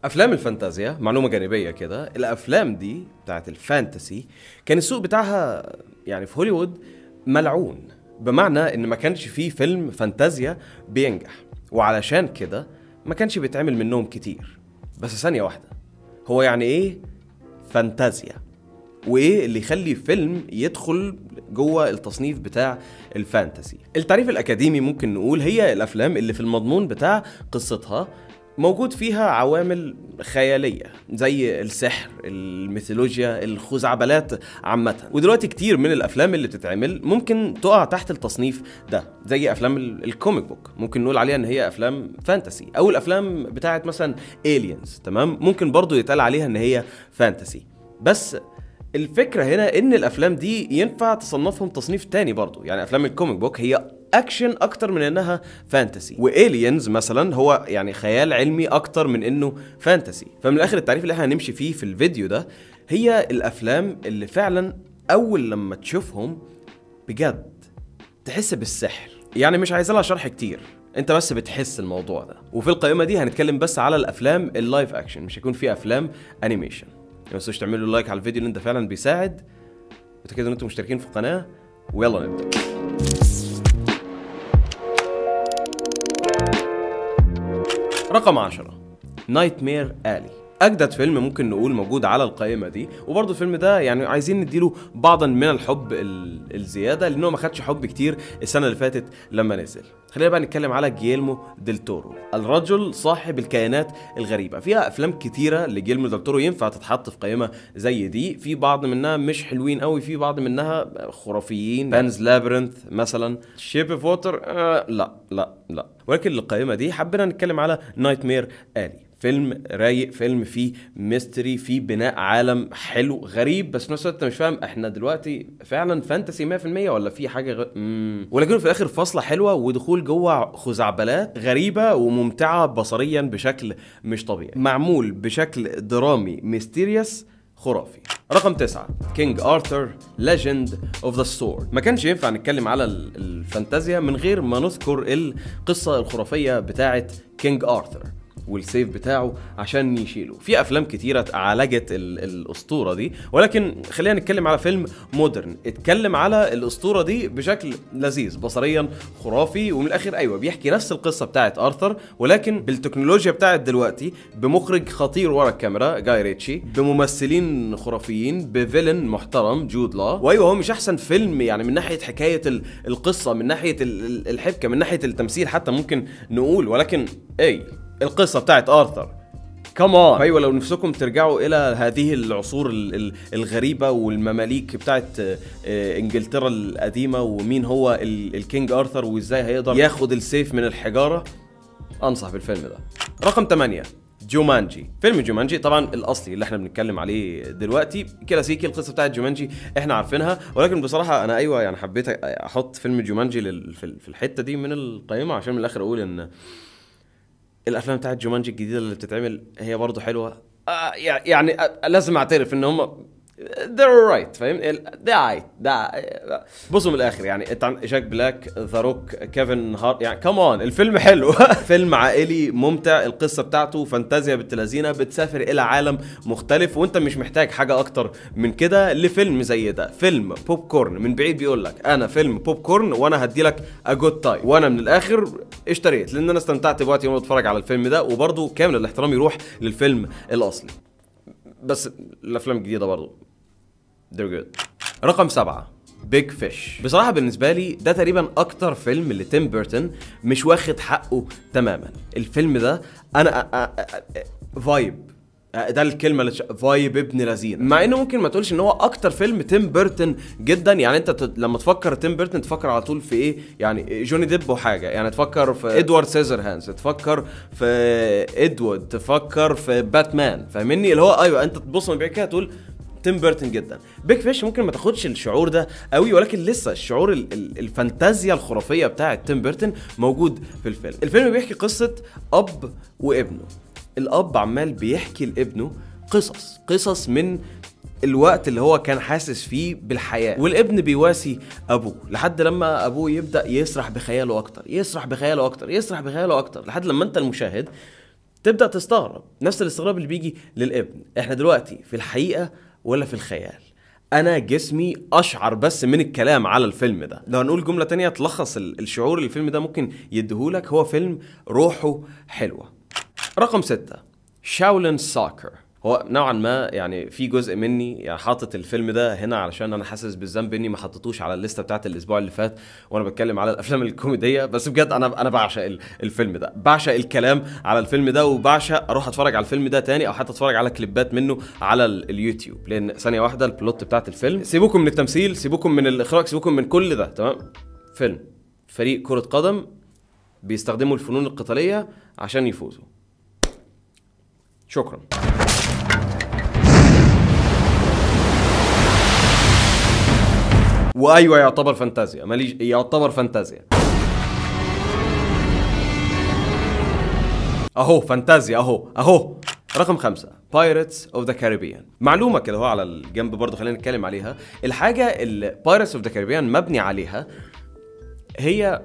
افلام الفانتازيا معلومه جانبيه كده الافلام دي بتاعت الفانتسي كان السوق بتاعها يعني في هوليوود ملعون بمعنى ان ما كانش فيه فيلم فانتازيا بينجح وعلشان كده ما كانش بيتعمل منهم كتير بس ثانيه واحده هو يعني ايه فانتازيا وايه اللي يخلي فيلم يدخل جوه التصنيف بتاع الفانتسي التعريف الاكاديمي ممكن نقول هي الافلام اللي في المضمون بتاع قصتها موجود فيها عوامل خيالية زي السحر الميثولوجيا الخزعبلات عامة ودلوقتي كتير من الأفلام اللي بتتعمل ممكن تقع تحت التصنيف ده زي أفلام ال- الكوميك بوك ممكن نقول عليها إن هي أفلام فانتسي أو الأفلام بتاعت مثلا إيليانز تمام ممكن برضو يتقال عليها إن هي فانتسي بس الفكرة هنا ان الافلام دي ينفع تصنفهم تصنيف تاني برضو يعني افلام الكوميك بوك هي اكشن اكتر من انها فانتسي والينز مثلا هو يعني خيال علمي اكتر من انه فانتسي فمن الاخر التعريف اللي احنا هنمشي فيه في الفيديو ده هي الافلام اللي فعلا اول لما تشوفهم بجد تحس بالسحر يعني مش عايز لها شرح كتير انت بس بتحس الموضوع ده وفي القائمه دي هنتكلم بس على الافلام اللايف اكشن مش هيكون في افلام انيميشن ما تنسوش تعملوا لايك على الفيديو لان ده فعلا بيساعد وتاكدوا ان انتم مشتركين في القناه ويلا نبدا رقم 10 نايت مير الي اجدد فيلم ممكن نقول موجود على القائمه دي وبرضه الفيلم ده يعني عايزين نديله بعضا من الحب ال- الزياده لانه ما خدش حب كتير السنه اللي فاتت لما نزل خلينا بقى نتكلم على جيلمو ديل تورو الرجل صاحب الكيانات الغريبه فيها افلام كتيره لجيلمو ديل تورو ينفع تتحط في قائمه زي دي في بعض منها مش حلوين قوي في بعض منها خرافيين بانز لابرنث مثلا شيب اوف ووتر آه لا لا لا ولكن القائمه دي حبينا نتكلم على نايت مير الي فيلم رايق فيلم فيه ميستري فيه بناء عالم حلو غريب بس في نفس الوقت انت مش فاهم احنا دلوقتي فعلا فانتسي 100% ولا في حاجه غ... مم. ولكن في الاخر فاصله حلوه ودخول جوه خزعبلات غريبه وممتعه بصريا بشكل مش طبيعي معمول بشكل درامي ميستيريوس خرافي رقم تسعة كينج ارثر ليجند اوف ذا سورد ما كانش ينفع نتكلم على ال- الفانتازيا من غير ما نذكر القصة الخرافية بتاعة كينج ارثر والسيف بتاعه عشان يشيله في افلام كتيره عالجت ال- الاسطوره دي ولكن خلينا نتكلم على فيلم مودرن اتكلم على الاسطوره دي بشكل لذيذ بصريا خرافي ومن الاخر ايوه بيحكي نفس القصه بتاعت ارثر ولكن بالتكنولوجيا بتاعت دلوقتي بمخرج خطير ورا الكاميرا جاي ريتشي بممثلين خرافيين بفيلن محترم جود لا وايوه هو مش احسن فيلم يعني من ناحيه حكايه ال- القصه من ناحيه ال- ال- الحبكه من ناحيه التمثيل حتى ممكن نقول ولكن اي القصه بتاعت ارثر كمان ايوه لو نفسكم ترجعوا الى هذه العصور ال- ال- الغريبه والمماليك بتاعت آه، آه، انجلترا القديمه ومين هو ال- الكينج ارثر وازاي هيقدر ياخد السيف من الحجاره انصح بالفيلم ده رقم 8 جومانجي فيلم جومانجي طبعا الاصلي اللي احنا بنتكلم عليه دلوقتي كلاسيكي القصه بتاعت جومانجي احنا عارفينها ولكن بصراحه انا ايوه يعني حبيت احط فيلم جومانجي لل- في في الحته دي من القائمه عشان من الاخر اقول ان الافلام بتاعت جومانجي الجديده اللي بتتعمل هي برضه حلوه آه يع- يعني آه لازم اعترف ان هم they're right فاهم ده right ده بصوا من الاخر يعني انت عن- جاك بلاك ذا روك كيفن هارت يعني كمان الفيلم حلو فيلم عائلي ممتع القصه بتاعته فانتازيا بنت لذينه بتسافر الى عالم مختلف وانت مش محتاج حاجه اكتر من كده لفيلم زي ده فيلم بوب كورن من بعيد بيقول لك انا فيلم بوب كورن وانا هدي لك ا جود تايم وانا من الاخر اشتريت لان انا استمتعت بوقتي وانا بتفرج على الفيلم ده وبرضه كامل الاحترام يروح للفيلم الاصلي بس الافلام الجديده برضه they're good رقم سبعة بيج فيش بصراحة بالنسبة لي ده تقريبا أكتر فيلم لتيم بيرتون مش واخد حقه تماما الفيلم ده أنا فايب ده الكلمة اللي فايب ابن لذين مع انه ممكن ما تقولش ان هو اكتر فيلم تيم بيرتون جدا يعني انت ت... لما تفكر تيم بيرتون تفكر على طول في ايه يعني جوني ديب وحاجة يعني تفكر في ادوارد سيزر هانز تفكر في ادوارد تفكر في باتمان فاهمني اللي هو ايوه انت تبص من بعيد كده تقول تيم بيرتون جدا بيج فيش ممكن ما تاخدش الشعور ده قوي ولكن لسه الشعور ال- ال- الفانتازيا الخرافيه بتاعه تيم بيرتون موجود في الفيلم الفيلم بيحكي قصه اب وابنه الاب عمال بيحكي لابنه قصص قصص من الوقت اللي هو كان حاسس فيه بالحياه والابن بيواسي ابوه لحد لما ابوه يبدا يسرح بخياله اكتر يسرح بخياله اكتر يسرح بخياله اكتر لحد لما انت المشاهد تبدا تستغرب نفس الاستغراب اللي بيجي للابن احنا دلوقتي في الحقيقه ولا في الخيال انا جسمي اشعر بس من الكلام على الفيلم ده لو هنقول جمله تانية تلخص ال- الشعور اللي الفيلم ده ممكن يديهولك هو فيلم روحه حلوه رقم ستة شاولين ساكر هو نوعا ما يعني في جزء مني يعني حاطط الفيلم ده هنا علشان انا حاسس بالذنب اني ما حطيتوش على الليسته بتاعت الاسبوع اللي فات وانا بتكلم على الافلام الكوميديه بس بجد انا انا بعشق ال- الفيلم ده بعشق الكلام على الفيلم ده وبعشق اروح اتفرج على الفيلم ده تاني او حتى اتفرج على كليبات منه على ال- اليوتيوب لان ثانيه واحده البلوت بتاعت الفيلم سيبوكم من التمثيل سيبوكم من الاخراج سيبوكم من كل ده تمام فيلم فريق كره قدم بيستخدموا الفنون القتاليه عشان يفوزوا شكرا وايوه يعتبر فانتازيا ماليش يعتبر فانتازيا اهو فانتازيا اهو اهو رقم خمسة بايرتس اوف ذا كاريبيان معلومة كده هو على الجنب برضه خلينا نتكلم عليها الحاجة اللي بايرتس اوف ذا كاريبيان مبني عليها هي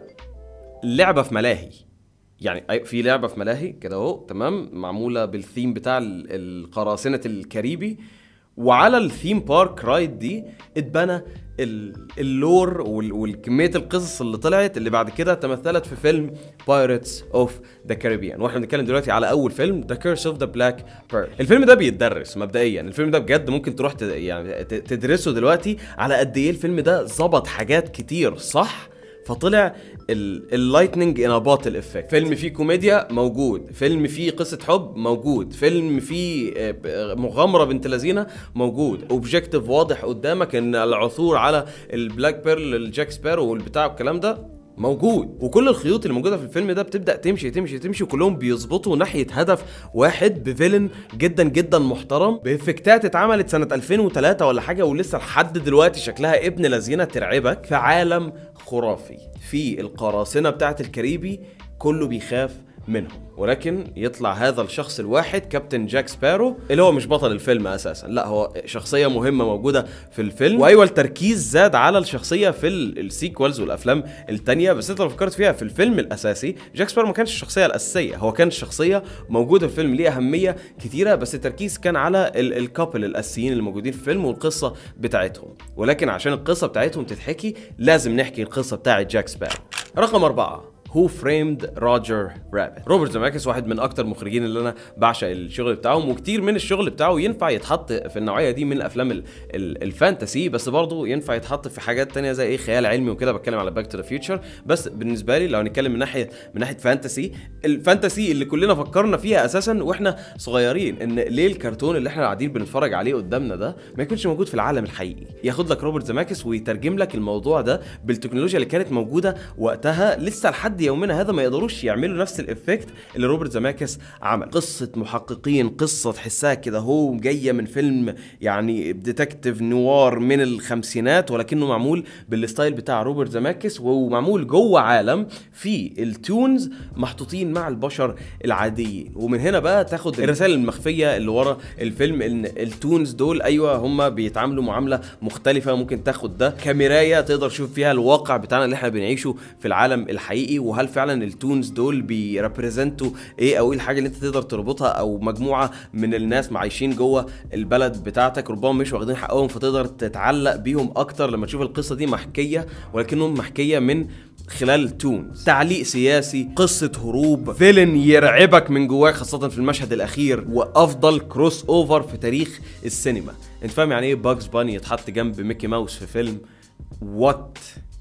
لعبة في ملاهي يعني أي- في لعبة في ملاهي كده اهو تمام معمولة بالثيم بتاع ال- القراصنة الكاريبي وعلى الثيم بارك رايد دي اتبنى ال- اللور وال- والكمية القصص اللي طلعت اللي بعد كده تمثلت في فيلم بايرتس اوف ذا كاريبيان واحنا بنتكلم دلوقتي على اول فيلم ذا كيرس اوف ذا بلاك بيرل الفيلم ده بيتدرس مبدئيا الفيلم ده بجد ممكن تروح ت- يعني ت- تدرسه دلوقتي على قد ايه الفيلم ده ظبط حاجات كتير صح فطلع اللايتنينج ان باتل افكت فيلم فيه كوميديا موجود فيلم فيه قصه حب موجود فيلم فيه آه، ب- مغامره بنت لذينه موجود اوبجيكتيف واضح قدامك ان العثور على البلاك بيرل الجاك سبارو والبتاع والكلام ده موجود وكل الخيوط اللي موجوده في الفيلم ده بتبدا تمشي تمشي تمشي وكلهم بيظبطوا ناحيه هدف واحد بفيلن جدا جدا محترم بافكتات اتعملت سنه 2003 ولا حاجه ولسه لحد دلوقتي شكلها ابن لذينه ترعبك في عالم خرافي في القراصنه بتاعه الكاريبي كله بيخاف منهم ولكن يطلع هذا الشخص الواحد كابتن جاك سبارو اللي هو مش بطل الفيلم اساسا لا هو شخصيه مهمه موجوده في الفيلم وايوه التركيز زاد على الشخصيه في ال- السيكوالز والافلام التانية بس انت لو فكرت فيها في الفيلم الاساسي جاك سبارو ما كانش الشخصيه الاساسيه هو كان شخصيه موجوده في الفيلم ليه اهميه كتيره بس التركيز كان على ال- الكابل الاساسيين اللي موجودين في الفيلم والقصه بتاعتهم ولكن عشان القصه بتاعتهم تتحكي لازم نحكي القصه بتاعت جاك سبارو رقم أربعة هو فريمد روجر رابت روبرت زماكس واحد من اكتر المخرجين اللي انا بعشق الشغل بتاعهم وكتير من الشغل بتاعه ينفع يتحط في النوعيه دي من الافلام ال ال الفانتسي بس برضه ينفع يتحط في حاجات تانية زي ايه خيال علمي وكده بتكلم على باك تو ذا فيوتشر بس بالنسبه لي لو هنتكلم من ناحيه من ناحيه فانتسي الفانتسي اللي كلنا فكرنا فيها اساسا واحنا صغيرين ان ليه الكرتون اللي احنا قاعدين بنتفرج عليه قدامنا ده ما يكونش موجود في العالم الحقيقي ياخد لك روبرت زماكس ويترجم لك الموضوع ده بالتكنولوجيا اللي كانت موجوده وقتها لسه لحد يومنا هذا ما يقدروش يعملوا نفس الافكت اللي روبرت زماكس عمل قصه محققين قصه تحسها كده هو جايه من فيلم يعني ديتكتيف نوار من الخمسينات ولكنه معمول بالستايل بتاع روبرت زماكس ومعمول جوه عالم فيه التونز محطوطين مع البشر العاديين ومن هنا بقى تاخد الرسائل المخفيه اللي ورا الفيلم ان التونز دول ايوه هم بيتعاملوا معامله مختلفه ممكن تاخد ده كمرايه تقدر تشوف فيها الواقع بتاعنا اللي احنا بنعيشه في العالم الحقيقي وهل فعلا التونز دول بيريبريزنتوا ايه او ايه الحاجه اللي انت تقدر تربطها او مجموعه من الناس عايشين جوه البلد بتاعتك ربما مش واخدين حقهم فتقدر تتعلق بيهم اكتر لما تشوف القصه دي محكيه ولكنهم محكيه من خلال التونز تعليق سياسي قصة هروب فيلن يرعبك من جواك خاصة في المشهد الأخير وأفضل كروس أوفر في تاريخ السينما أنت فاهم يعني إيه باجز باني يتحط جنب ميكي ماوس في فيلم وات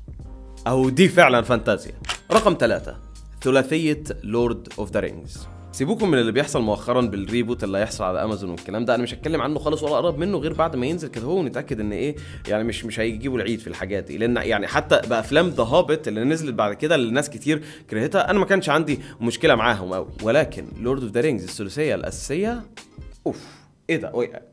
أو دي فعلا فانتازيا رقم ثلاثة ثلاثية لورد اوف ذا رينجز سيبوكم من اللي بيحصل مؤخرا بالريبوت اللي هيحصل على امازون والكلام ده انا مش هتكلم عنه خالص ولا اقرب منه غير بعد ما ينزل كده هو ونتاكد ان ايه يعني مش مش هيجيبوا العيد في الحاجات دي لان يعني حتى بافلام ذا هابت اللي نزلت بعد كده اللي ناس كتير كرهتها انا ما كانش عندي مشكله معاهم قوي ولكن لورد اوف ذا رينجز الثلاثيه الاساسيه اوف ايه ده وات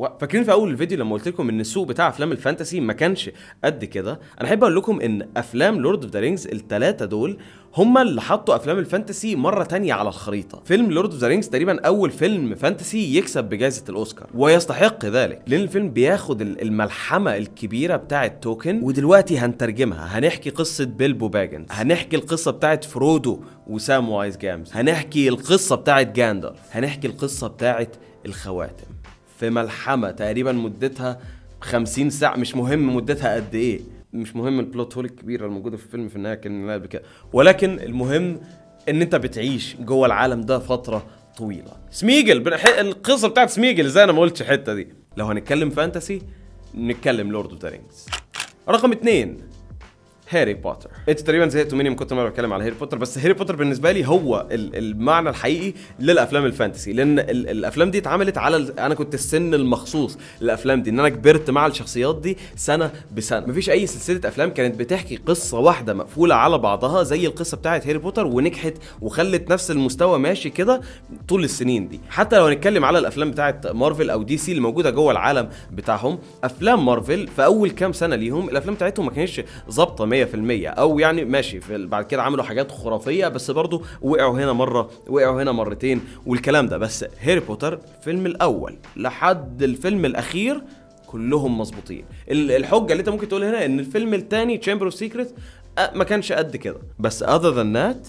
فاكرين في اول الفيديو لما قلت لكم ان السوق بتاع افلام الفانتسي ما كانش قد كده انا احب اقول لكم ان افلام لورد اوف ذا رينجز الثلاثه دول هما اللي حطوا افلام الفانتسي مره تانية على الخريطه فيلم لورد اوف ذا رينجز تقريبا اول فيلم فانتسي يكسب بجائزه الاوسكار ويستحق ذلك لان الفيلم بياخد الملحمه الكبيره بتاعه توكن ودلوقتي هنترجمها هنحكي قصه بيلبو باجنز هنحكي القصه بتاعه فرودو وسام وايز جامز هنحكي القصه بتاعه جاندالف هنحكي القصه بتاعه الخواتم في ملحمه تقريبا مدتها 50 ساعه مش مهم مدتها قد ايه مش مهم البلوت هول الكبيره الموجوده في الفيلم في النهايه كان بكده ولكن المهم ان انت بتعيش جوه العالم ده فتره طويله سميجل بنح... القصه بتاعت سميجل ازاي انا ما قلتش الحته دي لو هنتكلم فانتسي نتكلم لورد اوف ذا رينجز رقم اتنين هاري بوتر انت تقريبا زهقتوا مني من كتر ما بتكلم على هاري بوتر بس هاري بوتر بالنسبه لي هو المعنى الحقيقي للافلام الفانتسي لان الافلام دي اتعملت على انا كنت السن المخصوص للافلام دي ان انا كبرت مع الشخصيات دي سنه بسنه مفيش اي سلسله افلام كانت بتحكي قصه واحده مقفوله على بعضها زي القصه بتاعت هاري بوتر ونجحت وخلت نفس المستوى ماشي كده طول السنين دي حتى لو هنتكلم على الافلام بتاعت مارفل او دي سي اللي موجوده جوه العالم بتاعهم افلام مارفل في اول كام سنه ليهم الافلام بتاعتهم ما كانتش ظابطه 100% او يعني ماشي في بعد كده عملوا حاجات خرافيه بس برضو وقعوا هنا مره وقعوا هنا مرتين والكلام ده بس هاري بوتر الفيلم الاول لحد الفيلم الاخير كلهم مظبوطين الحجه اللي انت ممكن تقول هنا ان الفيلم الثاني تشامبر اوف سيكريت ما كانش قد كده بس اذر ذان ذات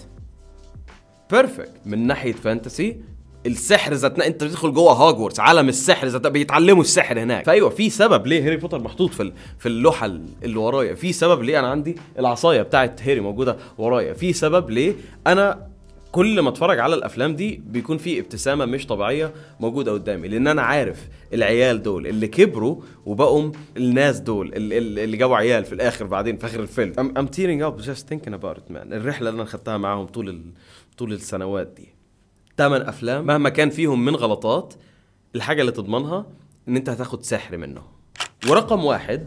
بيرفكت من ناحيه فانتسي السحر ذات انت بتدخل جوه هاجورتس عالم السحر ذات بيتعلموا السحر هناك فايوه في سبب ليه هاري بوتر محطوط في في اللوحه اللي ورايا في سبب ليه انا عندي العصايه بتاعت هاري موجوده ورايا في سبب ليه انا كل ما اتفرج على الافلام دي بيكون في ابتسامه مش طبيعيه موجوده قدامي لان انا عارف العيال دول اللي كبروا وبقوا الناس دول اللي جابوا عيال في الاخر بعدين في اخر الفيلم I'm, I'm tearing up just thinking about it man الرحله اللي انا خدتها معاهم طول ال... طول السنوات دي ثمان افلام مهما كان فيهم من غلطات الحاجه اللي تضمنها ان انت هتاخد سحر منه ورقم واحد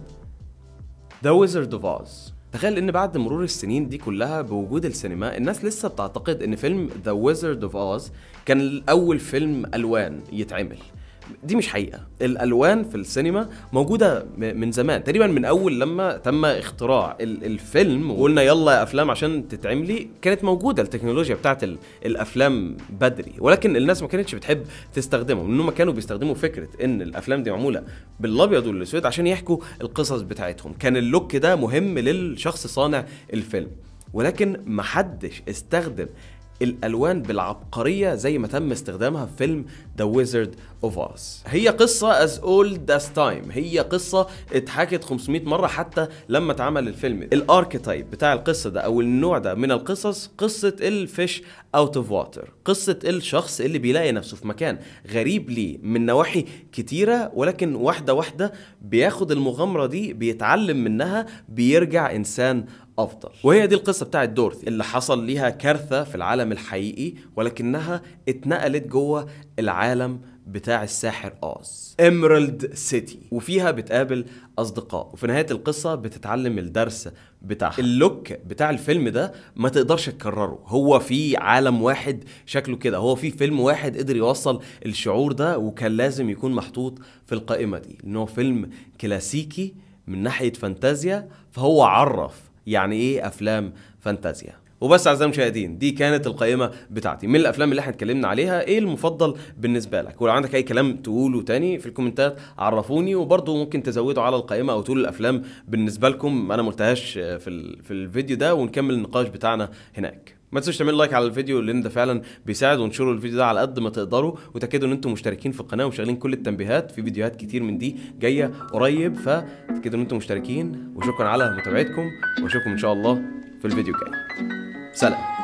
ذا ويزرد اوف اوز تخيل ان بعد مرور السنين دي كلها بوجود السينما الناس لسه بتعتقد ان فيلم ذا ويزرد اوف اوز كان اول فيلم الوان يتعمل دي مش حقيقه الالوان في السينما موجوده من زمان تقريبا من اول لما تم اختراع الفيلم وقلنا يلا يا افلام عشان تتعملي كانت موجوده التكنولوجيا بتاعت الافلام بدري ولكن الناس ما كانتش بتحب تستخدمه لانهم كانوا بيستخدموا فكره ان الافلام دي معموله بالابيض والاسود عشان يحكوا القصص بتاعتهم كان اللوك ده مهم للشخص صانع الفيلم ولكن محدش استخدم الالوان بالعبقريه زي ما تم استخدامها في فيلم ذا ويزرد اوف اوز هي قصه از اولد از تايم هي قصه اتحكت 500 مره حتى لما اتعمل الفيلم الاركيتايب بتاع القصه ده او النوع ده من القصص قصه الفيش اوت اوف واتر قصه الشخص اللي بيلاقي نفسه في مكان غريب ليه من نواحي كتيره ولكن واحده واحده بياخد المغامره دي بيتعلم منها بيرجع انسان افضل وهي دي القصه بتاعت دورثي اللي حصل ليها كارثه في العالم الحقيقي ولكنها اتنقلت جوه العالم بتاع الساحر اوز ايمرالد سيتي وفيها بتقابل اصدقاء وفي نهايه القصه بتتعلم الدرس بتاعها اللوك بتاع الفيلم ده ما تقدرش تكرره هو في عالم واحد شكله كده هو في فيلم واحد قدر يوصل الشعور ده وكان لازم يكون محطوط في القائمه دي لانه فيلم كلاسيكي من ناحيه فانتازيا فهو عرف يعني ايه افلام فانتازيا وبس اعزائي المشاهدين دي كانت القائمه بتاعتي من الافلام اللي احنا اتكلمنا عليها ايه المفضل بالنسبه لك ولو عندك اي كلام تقوله تاني في الكومنتات عرفوني وبرضه ممكن تزودوا على القائمه او تقولوا الافلام بالنسبه لكم انا ما قلتهاش في في الفيديو ده ونكمل النقاش بتاعنا هناك ما تنسوش تعملوا لايك على الفيديو لان ده فعلا بيساعد وانشروا الفيديو ده على قد ما تقدروا وتاكدوا ان انتم مشتركين في القناه ومشغلين كل التنبيهات في فيديوهات كتير من دي جايه قريب فتاكدوا ان انتم مشتركين وشكرا على متابعتكم واشوفكم ان شاء الله في الفيديو الجاي سلام